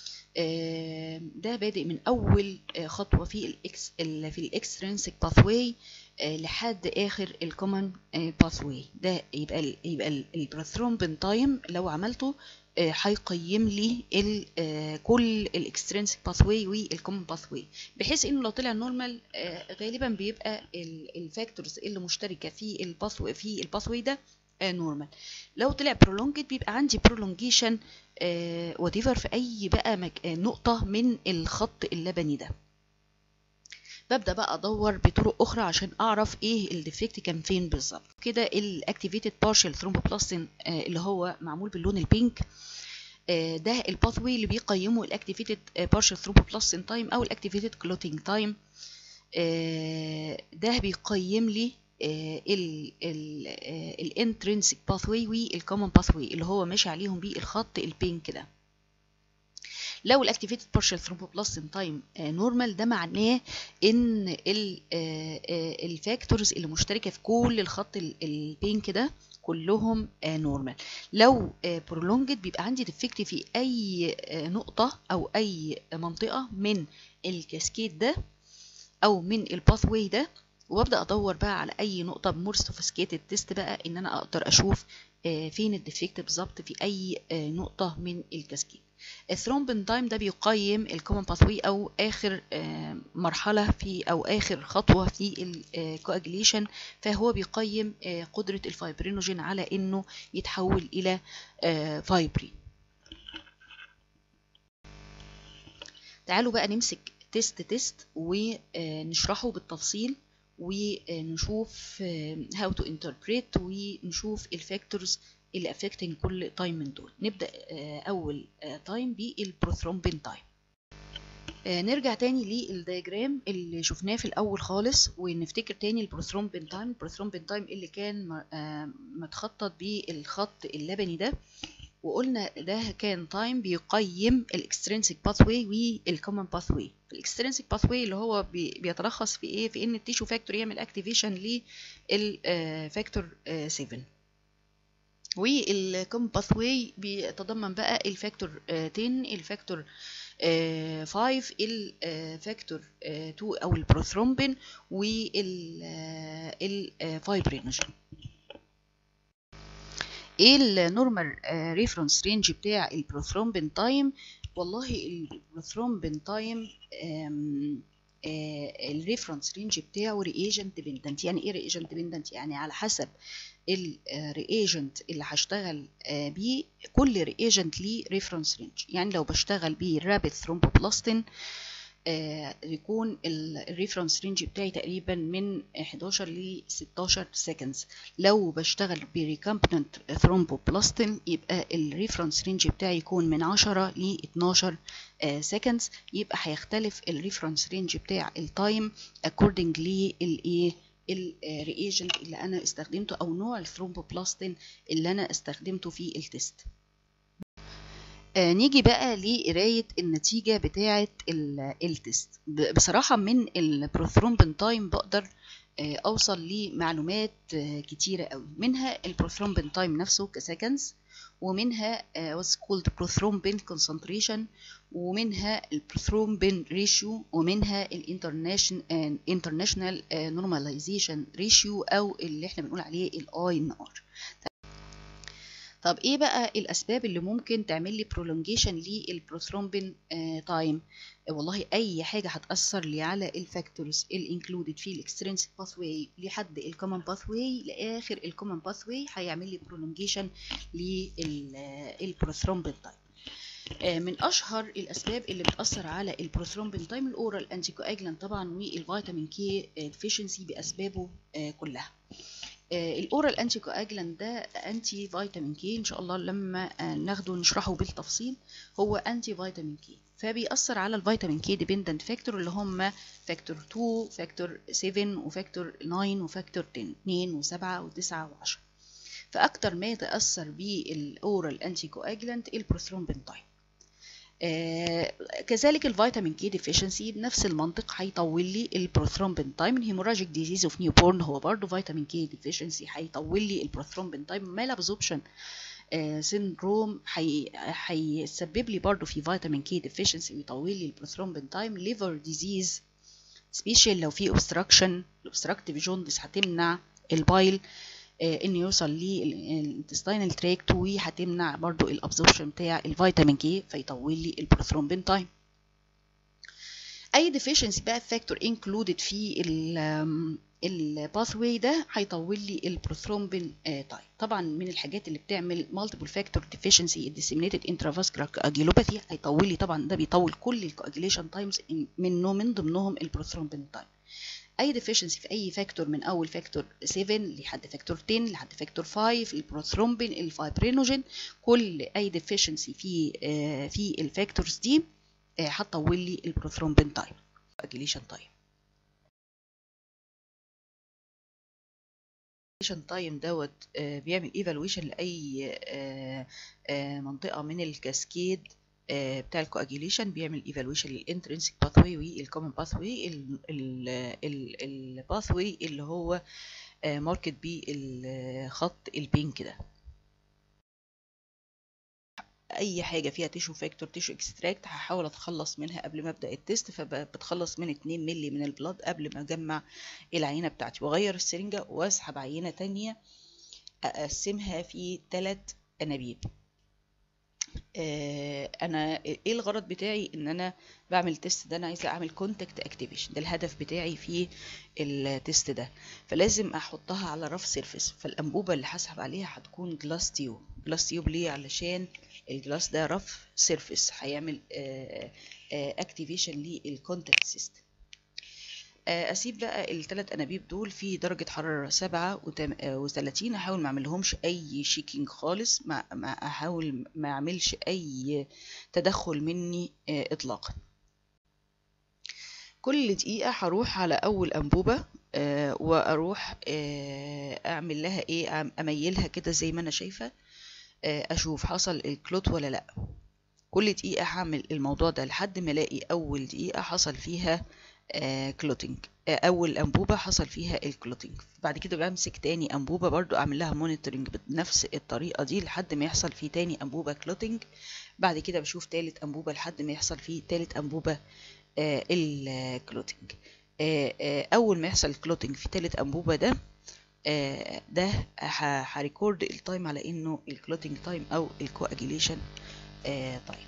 آه، ده بادئ من اول آه، خطوه في الاكس ال- في الاكسترنسك باثواي لحد اخر الكومن باثواي ده يبقى ال يبقى البروثرومبين تايم لو عملته آه، هيقيم لي ال- آه، كل الاكسترنسك باثواي والكومن باثواي بحيث انه لو طلع نورمال غالبا بيبقى الفاكتورز اللي مشتركه في الباثواي في الباثواي ده نورمال لو طلع برولونجد بيبقى عندي برولونجيشن وات ايفر في اي بقى مك... آه، نقطه من الخط اللبني ده ببدا بقى ادور بطرق اخرى عشان اعرف ايه الديفكت كان فين بالظبط كده الاكتيفيتد بارشال ثرومبوبلاستين اللي هو معمول باللون البينك آه، ده الباثوي اللي بيقيمه الاكتيفيتد بارشال ثرومبوبلاستين تايم او الاكتيفيتد كلوتينج تايم ده بيقيم لي الانترنسك باثوي والكومن باثوي اللي هو ماشي عليهم بيه الخط البينك ده لو الاكتيفيتد بارشال ثرومبوبلاستين تايم نورمال ده معناه ان الفاكتورز اللي مشتركه في كل الخط ال- البينك ده كلهم نورمال لو برولونجد بيبقى عندي ديفكت في اي آه، نقطه او اي منطقه من الكاسكيد ده او من الباث واي ده وابدا ادور بقى على اي نقطه بمور سوفيسكيتد تيست بقى ان انا اقدر اشوف فين الديفكت بالظبط في اي نقطه من الكاسكيد الثرومبين تايم ده بيقيم الكومن باثوي او اخر مرحله في او اخر خطوه في الكواجليشن فهو بيقيم قدره الفايبرينوجين على انه يتحول الى فايبرين تعالوا بقى نمسك تيست تيست ونشرحه بالتفصيل ونشوف how to interpret ونشوف الفاكتورز اللي affecting كل تايم من دول نبدأ أول تايم بالبروثرومبين تايم نرجع تاني للدياجرام اللي شفناه في الأول خالص ونفتكر تاني البروثرومبين تايم البروثرومبين تايم اللي كان متخطط بالخط اللبني ده وقلنا ده كان تايم بيقيم الاكسترينسيك باثواي والكومن باثواي الاكسترينسيك باثواي اللي هو بيتلخص في ايه في ان التيشو فاكتور يعمل اكتيفيشن للفاكتور 7 والكومن باثواي بيتضمن بقى الفاكتور 10 الفاكتور 5 الفاكتور 2 او البروثرومبين والفايبرينوجين ايه النورمال ريفرنس رينج بتاع البروثرومبين تايم والله البروثرومبين تايم الريفرنس رينج بتاعه رياجنت ديبندنت يعني ايه رياجنت ديبندنت يعني على حسب الرياجنت اللي هشتغل بيه كل رياجنت ليه ريفرنس رينج يعني لو بشتغل بيه رابid ثرومبوبلاستين آه يكون الريفرنس رينج بتاعي تقريبا من 11 ل 16 سكندز لو بشتغل بريكامبننت ثرومبوبلاستين يبقى الريفرنس رينج بتاعي يكون من 10 ل 12 سكندز يبقى هيختلف الريفرنس رينج بتاع التايم according للايه الرياجنت اللي انا استخدمته او نوع الثرومبوبلاستين اللي انا استخدمته في التست آه نيجي بقى لقراية النتيجة بتاعة التست بصراحة من البروثرومبين تايم بقدر آه أوصل لمعلومات آه كتيرة قوي منها البروثرومبين تايم نفسه كسكندز ومنها what's called prothrombin concentration ومنها البروثرومبين ريشيو ومنها الانترناشونال international normalization ratio أو اللي احنا بنقول عليه الاي ان ار طب ايه بقى الاسباب اللي ممكن تعمل لي prolongation للبروثرومبين تايم آه والله اي حاجه هتاثر لي على الفاكتورز الانكلودد في الاكسترينسيك باثواي لحد الكومن باثواي لاخر الكومن باثواي هيعمل لي prolongation للبروثرومبين تايم آه من اشهر الاسباب اللي بتاثر على البروثرومبين تايم الاورال انتي كواجلانت طبعا والفيتامين كي ديفيشنسي باسبابه آه كلها الاورال انتي كواجلانت ده انتي فيتامين كي ان شاء الله لما ناخده نشرحه بالتفصيل هو انتي فيتامين كي فبيأثر على الفيتامين كي ديبندنت فاكتور اللي هم فاكتور 2 فاكتور 7 وفاكتور 9 وفاكتور 10 2 و7 و9 و10 فاكتر ما يتأثر بالاورال انتي كواجلانت البروثرومبين تايم آه كذلك الفيتامين كي ديفيشنسي بنفس المنطق هيطول لي البروثرومبين تايم الهيموراجيك ديزيز اوف نيو بورن هو برضه فيتامين كي ديفيشنسي هيطول لي البروثرومبين تايم مال ابزوربشن آه سيندروم هيسبب لي برضه في فيتامين كي ديفيشنسي ويطول لي البروثرومبين تايم ليفر ديزيز سبيشال لو في اوبستراكشن الاوبستراكتيف جوندس هتمنع البايل ان يوصل للانتستينال تراكت وهتمنع برضو الابزوربشن بتاع الفيتامين كي فيطول لي البروثرومبين تايم اي ديفيشنسي بقى فاكتور انكلودد في الباثواي ده هيطول لي البروثرومبين تايم طبعا من الحاجات اللي بتعمل مالتيبل فاكتور ديفيشنسي الديسيمينيتد انترافاسكولار كواجيلوباثي هيطول لي طبعا ده بيطول كل الكواجيليشن تايمز منه من ضمنهم البروثرومبين تايم اي ديفيشنسي في اي فاكتور من اول فاكتور 7 لحد فاكتور 10 لحد فاكتور 5 البروثرومبين الفايبرينوجين كل اي ديفيشنسي في آه في الفاكتورز دي هتطول لي البروثرومبين تايم اجيليشن تايم تايم دوت آه بيعمل ايفالويشن لاي آه منطقه من الكاسكيد بتاع الكواجيليشن بيعمل ايفالويشن للانترنسيك باثواي والكومن باثواي الباثواي اللي هو ماركت بالخط البينك ده اي حاجه فيها تيشو فاكتور تيشو اكستراكت هحاول اتخلص منها قبل ما ابدا التيست فبتخلص من 2 مللي من البلاد قبل ما اجمع العينه بتاعتي واغير السرنجه واسحب عينه تانية اقسمها في ثلاث انابيب آه، انا ايه الغرض بتاعي ان انا بعمل تيست ده انا عايزه اعمل كونتاكت اكتيفيشن ده الهدف بتاعي في التيست ده فلازم احطها على رف سيرفيس فالانبوبه اللي هسحب عليها هتكون جلاس تيوب جلاس تيوب ليه علشان الجلاس ده رف سيرفيس هيعمل اكتيفيشن للكونتاكت سيستم اسيب بقى الثلاث انابيب دول في درجه حراره سبعة وثلاثين احاول ما اعملهمش اي شيكينج خالص ما, ما احاول ما اعملش اي تدخل مني اطلاقا كل دقيقه هروح على اول انبوبه واروح اعمل لها ايه اميلها كده زي ما انا شايفه اشوف حصل الكلوت ولا لا كل دقيقه هعمل الموضوع ده لحد ما الاقي اول دقيقه حصل فيها آه كلوتينج آه اول انبوبه حصل فيها الكلوتينج بعد كده بمسك تاني انبوبه برضو اعمل لها مونيتورنج بنفس الطريقه دي لحد ما يحصل في تاني انبوبه كلوتينج بعد كده بشوف تالت انبوبه لحد ما يحصل في تالت انبوبه آه الكلوتينج اول ما يحصل الكلوتينج في تالت انبوبه ده ده هريكورد التايم على انه الكلوتينج تايم او الكواجيليشن تايم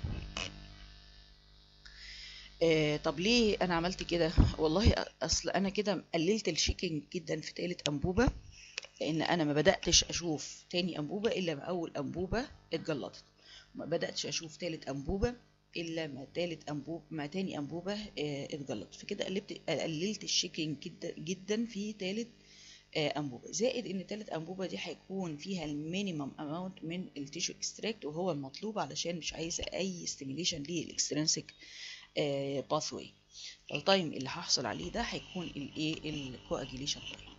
آه طب ليه انا عملت كده والله اصل انا كده قللت الشيكينج جدا في تالت انبوبه لان انا ما بداتش اشوف تاني انبوبه الا ما اول انبوبه اتجلطت ما بداتش اشوف تالت انبوبه الا ما تالت انبوب ما تاني انبوبه آه اتجلط فكده قلبت قللت الشيكينج جدا جدا في تالت آه انبوبه زائد ان تالت انبوبه دي هيكون فيها المينيمم اماونت من التيشو اكستراكت وهو المطلوب علشان مش عايزه اي ستيميليشن للاكسترنسك باثوي التايم اللي هحصل عليه ده هيكون الايه الكواجيليشن تايم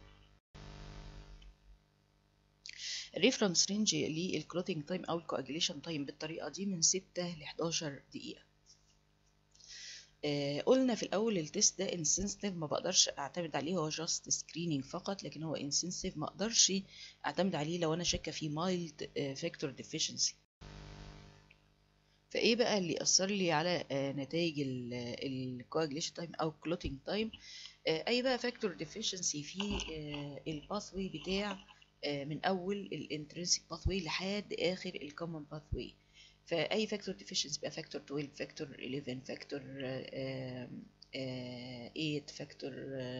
الريفرنس رينج للكلوتينج تايم او الكواجيليشن تايم بالطريقه دي من 6 ل 11 دقيقه آه قلنا في الاول التيست ده انسنسيتيف ما بقدرش اعتمد عليه هو جاست سكريننج فقط لكن هو انسنسيتيف ما اقدرش اعتمد عليه لو انا شاكه في مايلد فاكتور ديفيشنسي فايه بقى اللي اثر لي على نتائج الكواجليشن تايم او كلوتينج تايم اي بقى فاكتور ديفيشنسي في الباثوي بتاع من اول الانترنسيك باثوي لحد اخر الكومن باثوي فاي فاكتور ديفيشنسي بقى فاكتور 12 فاكتور 11 فاكتور 8 فاكتور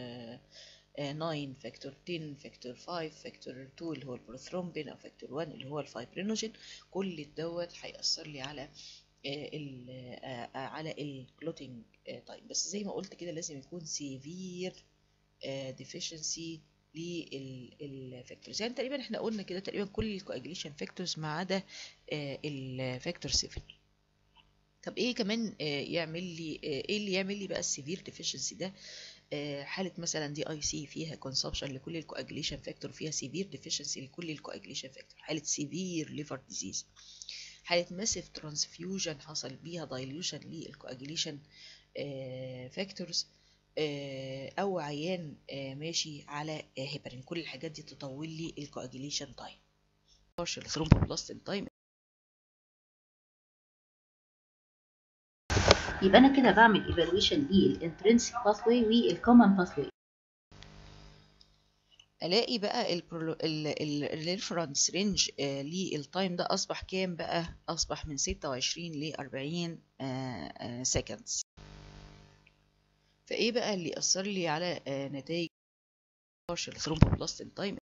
9 فاكتور 10 فاكتور 5 فاكتور 2 اللي هو البروثرومبين او فاكتور 1 اللي هو الفايبرينوجين كل دوت هيأثر لي على ال على الكلوتينج تايم بس زي ما قلت كده لازم يكون سيفير ديفيشنسي للفاكتورز يعني تقريبا احنا قلنا كده تقريبا كل الكواجيليشن فاكتورز ما عدا الفاكتور 7 طب ايه كمان يعمل لي ايه اللي يعمل لي بقى السيفير ديفيشنسي ده حالة مثلا دي اي سي فيها كونسبشن لكل الكواجيليشن فاكتور فيها سيفير ديفيشنسي لكل الكواجيليشن فاكتور حالة سيفير ليفر ديزيز حالة ماسيف ترانسفيوجن حصل بيها دايلوشن للكواجيليشن فاكتورز او عيان ماشي على هيبرين كل الحاجات دي تطول لي الكواجيليشن تايم الثرومبوبلاستين تايم يبقى انا كده بعمل ايفالويشن للانترنسيك باثوي والكومن باثوي الاقي بقى الريفرنس رينج للتايم ده اصبح كام بقى اصبح من 26 ل 40 سكندز فايه بقى اللي اثر لي على نتائج الثرومبوبلاستين تايم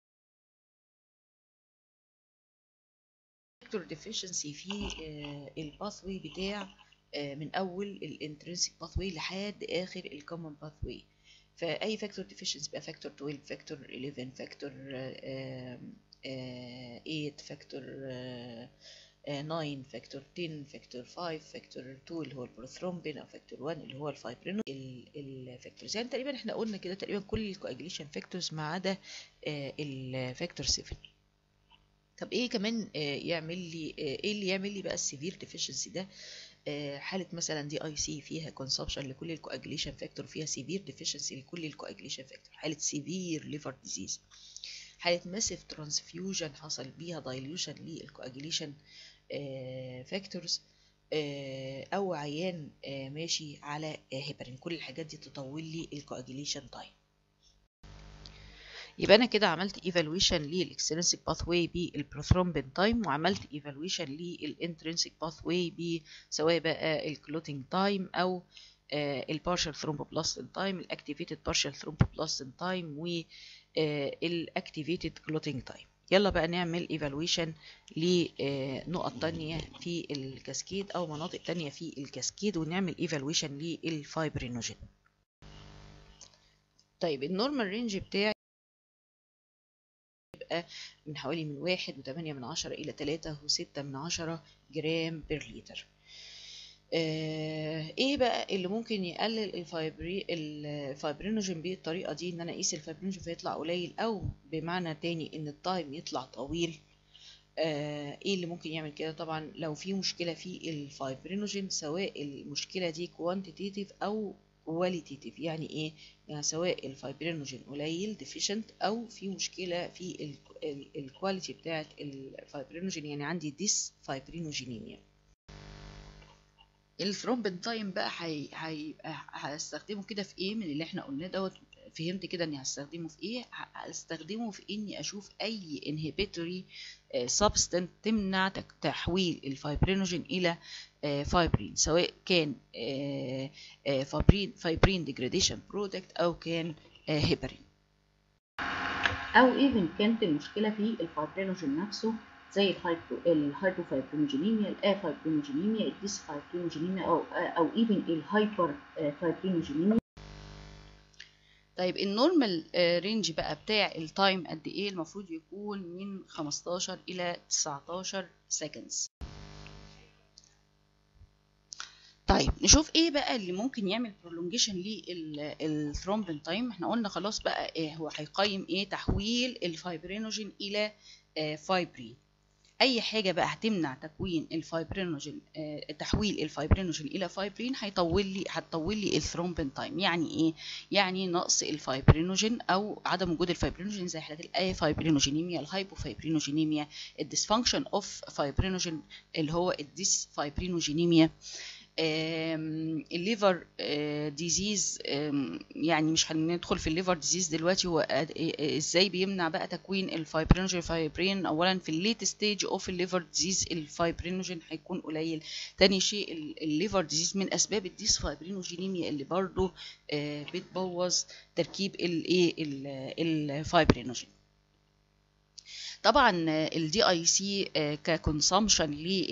فاكتور ديفيشنسي في الباثوي بتاع من اول الانترنسيك باثوي لحد اخر الكومن باثوي فاي فاكتور ديفيشنسي بقى فاكتور 12 فاكتور 11 فاكتور 8 فاكتور 9 فاكتور 10 فاكتور 5 فاكتور 2 اللي هو البروثرومبين او فاكتور 1 اللي هو الفايبرينو الفاكتورز يعني تقريبا احنا قلنا كده تقريبا كل الكواجيليشن فاكتورز ما عدا الفاكتور 7 طب ايه كمان يعمل لي ايه اللي يعمل لي بقى السيفير ديفيشنسي ده حالة مثلا دي اي سي فيها كونسبشن لكل الكواجيليشن فاكتور فيها سيفير ديفيشنسي لكل الكواجيليشن فاكتور حالة سيفير ليفر ديزيز حالة ماسيف ترانسفيوجن حصل بيها دايلوشن للكواجيليشن فاكتورز او عيان آه، ماشي على هيبرين كل الحاجات دي تطول لي الكواجيليشن تايم يبقى انا كده عملت ايفالويشن للاكسترنسيك باثواي بالبروثرومبين تايم وعملت ايفالويشن للانترنسيك باثواي سواء بقى الكلوتينج تايم او البارشال ثرومبوبلاستين تايم الاكتيفيتد بارشال ثرومبوبلاستين تايم والاكتيفيتد كلوتينج تايم يلا بقى نعمل ايفالويشن لنقط تانية في الكاسكيد او مناطق تانية في الكاسكيد ونعمل ايفالويشن للفايبرينوجين طيب النورمال رينج بتاعي يبقى من حوالي من واحد وتمانية من عشرة إلى تلاتة وستة من عشرة جرام بير لتر آه ايه بقى اللي ممكن يقلل الفايبري الفايبرينوجين بالطريقه دي ان انا اقيس الفايبرينوجين فيطلع قليل او بمعنى تاني ان التايم يطلع طويل آه ايه اللي ممكن يعمل كده طبعا لو في مشكله في الفايبرينوجين سواء المشكله دي كوانتيتيف او كواليتيتيف يعني ايه يعني سواء الفايبرينوجين قليل ديفيشنت او في مشكله في الكواليتي بتاعه الفايبرينوجين يعني عندي ديس فايبرينوجينيميا الثرومبين تايم بقى هيبقى هستخدمه كده في ايه من اللي احنا قلناه دوت فهمت كده اني هستخدمه في ايه هستخدمه في اني اشوف اي انهبيتوري سبستنت تمنع تحويل الفايبرينوجين الى فايبرين سواء كان فايبرين فايبرين ديجراديشن برودكت او كان هيبرين او ايفن كانت المشكله في الفايبرينوجين نفسه زي الهايبو الهايبوفايبرينوجينيميا الافايبرينوجينيميا الديسفايبرينوجينيميا او او ايفن الهايبر فايبرينوجينيميا طيب النورمال رينج بقى بتاع التايم قد ايه المفروض يكون من 15 الى 19 سكندز طيب نشوف ايه بقى اللي ممكن يعمل برولونجيشن للثرومبين تايم احنا قلنا خلاص بقى إيه هو هيقيم ايه تحويل الفايبرينوجين الى فايبرين اي حاجه بقى هتمنع تكوين الفايبرينوجين آه تحويل الفايبرينوجين الى فايبرين هيطول لي هتطول لي الثرومبين تايم يعني ايه يعني نقص الفايبرينوجين او عدم وجود الفايبرينوجين زي حالات الافايبرينوجينيميا الهايبوفايبرينوجينيميا الديسفانكشن اوف فايبرينوجين اللي هو الديس فايبرينوجينيميا الليفر ديزيز يعني مش هندخل في الليفر ديزيز دلوقتي هو ازاي بيمنع بقى تكوين الفايبرينوجين فايبرين اولا في الليت ستيج اوف الليفر ديزيز الفايبرينوجين هيكون قليل تاني شيء الليفر ديزيز من اسباب الديس فايبرينوجينيميا اللي برضو بتبوظ تركيب الايه الفايبرينوجين طبعا الدي اي سي ككونسامشن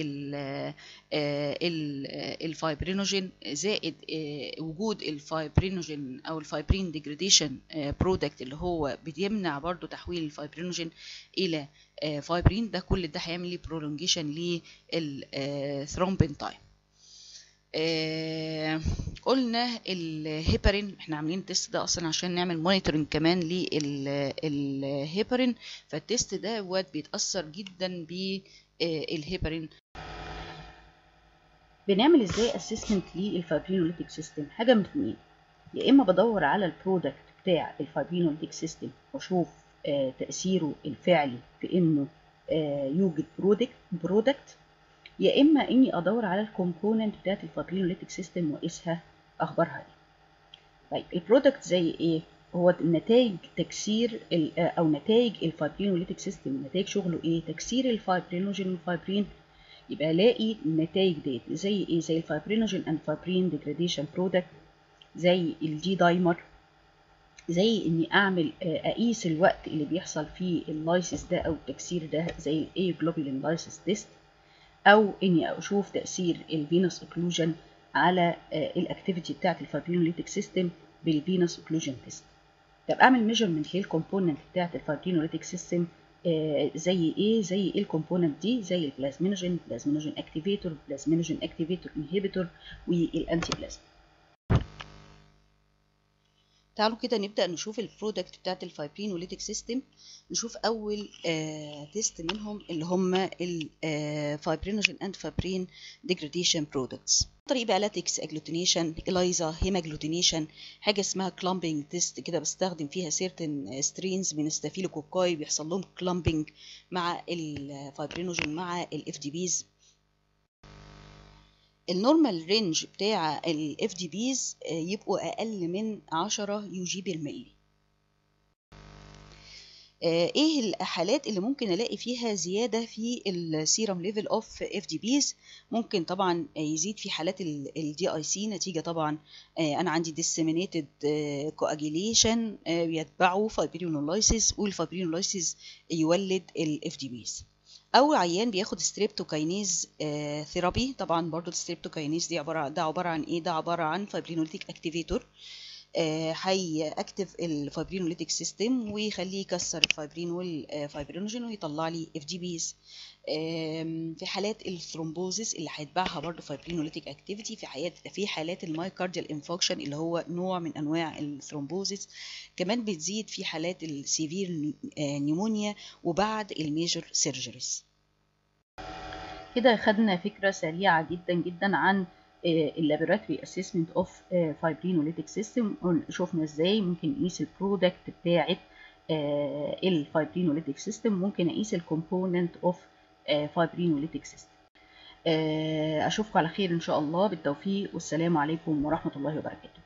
للفايبرينوجين زائد وجود الفايبرينوجين او الفايبرين ديجراديشن برودكت اللي هو بيمنع برضو تحويل الفايبرينوجين الى فايبرين ده كل ده هيعمل لي برولونجيشن للثرومبين تايم آه قلنا الهيبرين احنا عاملين تيست ده اصلا عشان نعمل مونيتورنج كمان للهيبرين فالتيست دوت بيتاثر جدا بالهيبرين بنعمل ازاي اسسمنت للفايبرينوليتيك سيستم حاجه من اتنين يا اما بدور على البرودكت بتاع الفايبرينوليتيك سيستم واشوف آه تاثيره الفعلي في انه آه يوجد برودكت برودكت يا اما اني ادور على الكومبوننت بتاعت الفايبرينوليتيك سيستم واقيسها اخبارها ايه طيب البرودكت زي ايه هو نتائج تكسير او نتائج الفايبرينوليتيك سيستم نتائج شغله ايه تكسير الفايبرينوجين والفايبرين يبقى الاقي النتائج ديت زي ايه زي الفايبرينوجين اند فايبرين ديجراديشن برودكت زي الجي دايمر زي اني اعمل اقيس الوقت اللي بيحصل فيه اللايسيس ده او التكسير ده زي الاي جلوبولين لايسيس تيست او اني اشوف تاثير الفينوس اوكلوجن على الاكتيفيتي بتاعه الفايبرينوليتيك سيستم بالفينوس اوكلوجن تيست طب اعمل ميجرمنت للكومبوننت بتاعه الفايبرينوليتيك سيستم زي ايه زي ايه الكومبوننت دي زي البلازمينوجين بلازمينوجين اكتيفيتور بلازمينوجين اكتيفيتور انهبيتور والانتي بلازما تعالوا كده نبدا نشوف البرودكت بتاعت الفايبرينوليتيك سيستم نشوف اول آه تيست منهم اللي هم الفايبرينوجين اند فايبرين ديجراديشن برودكتس طريق بقى لاتكس اجلوتينيشن اليزا هيماجلوتينيشن حاجه اسمها كلامبنج تيست كده بستخدم فيها سيرتن سترينز من ستافيلوكوكاي بيحصل لهم كلامبنج مع الفايبرينوجين مع الاف دي بيز النورمال رينج بتاع الاف دي بيز يبقوا اقل من 10 يو جي بالملي آه، ايه الحالات اللي ممكن الاقي فيها زياده في السيرم ليفل اوف اف دي بيز ممكن طبعا يزيد في حالات الدي اي سي نتيجه طبعا آه، انا عندي ديسيمينيتد كواجيليشن بيتبعه فايبرينولايسيس والفايبرينولايسيس يولد الاف دي بيز او عيان بياخد ستريبتوكاينيز آه ثيرابي طبعا برضو الستريبتوكاينيز دي عباره ده عباره عن ايه ده عباره عن فايبرينوليتيك اكتيفيتور هيأكتف الفايبرينوليتيك سيستم ويخليه يكسر الفايبرين والفايبرينوجين ويطلع لي اف دي بيز في حالات الثرومبوزيس اللي هيتبعها برضه فايبرينوليتيك اكتيفيتي في حالات في حالات المايكارديال انفكشن اللي هو نوع من انواع الثرومبوزيس كمان بتزيد في حالات السيفير نيمونيا وبعد الميجر سيرجريز كده خدنا فكرة سريعة جدا جدا عن اللابوراتوري اسسمنت اوف فايبرينوليتيك سيستم شفنا ازاي ممكن نقيس البرودكت بتاعه الفايبرينوليتيك سيستم ممكن اقيس الكومبوننت اوف فايبرينوليتيك سيستم اشوفكم على خير ان شاء الله بالتوفيق والسلام عليكم ورحمه الله وبركاته